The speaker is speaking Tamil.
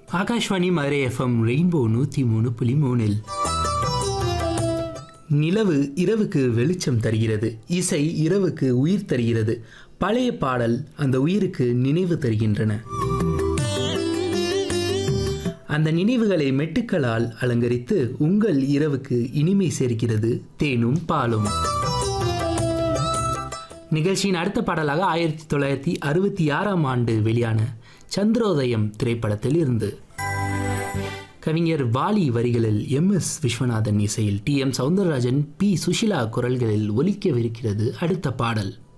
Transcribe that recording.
ஆகாஷ்வாணி மதுரை எஃப்எம் ரெயின்போ நூற்றி மூணு புள்ளி மூணில் நிலவு இரவுக்கு வெளிச்சம் தருகிறது இசை இரவுக்கு உயிர் தருகிறது பழைய பாடல் அந்த உயிருக்கு நினைவு தருகின்றன அந்த நினைவுகளை மெட்டுக்களால் அலங்கரித்து உங்கள் இரவுக்கு இனிமை சேர்க்கிறது தேனும் பாலும் நிகழ்ச்சியின் அடுத்த பாடலாக ஆயிரத்தி தொள்ளாயிரத்தி அறுபத்தி ஆறாம் ஆண்டு வெளியான சந்திரோதயம் திரைப்படத்தில் இருந்து கவிஞர் வாலி வரிகளில் எம் எஸ் விஸ்வநாதன் இசையில் T M Soundararajan P Susheela குரல்களில் ஒலிக்கவிருக்கிறது அடுத்த பாடல்